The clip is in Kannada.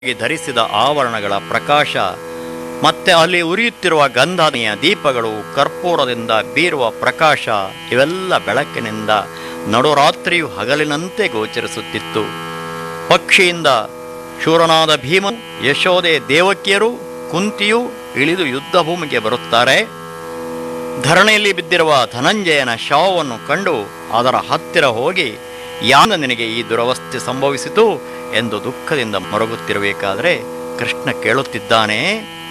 ಗೆ ಧರಿಸಿದ ಆವರಣಗಳ ಪ್ರಕಾಶ ಮತ್ತೆ ಅಲ್ಲಿ ಉರಿಯುತ್ತಿರುವ ಗಂಧನೆಯ ದೀಪಗಳು ಕರ್ಪೂರದಿಂದ ಬೀರುವ ಪ್ರಕಾಶ ಇವೆಲ್ಲ ಬೆಳಕಿನಿಂದ ನಡುರಾತ್ರಿಯು ಹಗಲಿನಂತೆ ಗೋಚರಿಸುತ್ತಿತ್ತು ಪಕ್ಷಿಯಿಂದ ಶೂರನಾದ ಭೀಮನು ಯಶೋದೆ ದೇವಕಿಯರು ಕುಂತಿಯು ಇಳಿದು ಯುದ್ಧ ಭೂಮಿಗೆ ಬರುತ್ತಾರೆ ಧರಣಿಯಲ್ಲಿ ಬಿದ್ದಿರುವ ಧನಂಜಯನ ಶವವನ್ನು ಕಂಡು ಅದರ ಹತ್ತಿರ ಹೋಗಿ ಯಾನ ನಿನಗೆ ಈ ದುರವಸ್ಥೆ ಸಂಭವಿಸಿತು ಎಂದು ದುಃಖದಿಂದ ಮರಗುತ್ತಿರಬೇಕಾದರೆ ಕೃಷ್ಣ ಕೇಳುತ್ತಿದ್ದಾನೆ